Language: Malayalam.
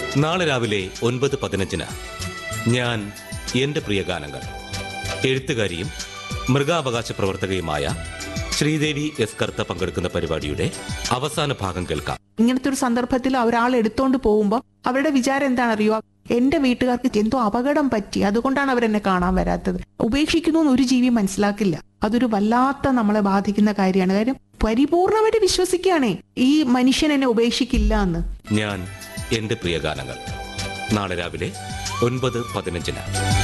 നാളെ രാവിലെ ഒൻപത് പതിനഞ്ചിന് ഞാൻ എന്റെ പ്രിയ ഗാനങ്ങൾ എഴുത്തുകാരിയും മൃഗാവകാശ പ്രവർത്തകയുമായ ശ്രീദേവി എസ് കർത്ത പങ്കെടുക്കുന്ന പരിപാടിയുടെ അവസാന ഭാഗം കേൾക്കാം ഇങ്ങനത്തെ ഒരു സന്ദർഭത്തിൽ ഒരാൾ എടുത്തോണ്ട് പോകുമ്പോൾ അവരുടെ വിചാരം എന്താണെന്നറിയോ എന്റെ വീട്ടുകാർക്ക് എന്തോ അപകടം പറ്റി അതുകൊണ്ടാണ് അവരെന്നെ കാണാൻ വരാത്തത് ഉപേക്ഷിക്കുന്നു എന്ന് ഒരു ജീവി മനസ്സിലാക്കില്ല അതൊരു വല്ലാത്ത നമ്മളെ ബാധിക്കുന്ന കാര്യമാണ് കാര്യം പരിപൂർണമായിട്ട് വിശ്വസിക്കുകയാണേ ഈ മനുഷ്യൻ എന്നെ ഉപേക്ഷിക്കില്ല എന്ന് ഞാൻ എന്റെ പ്രിയ ഗാനങ്ങൾ നാളെ രാവിലെ ഒൻപത് പതിനഞ്ചിന്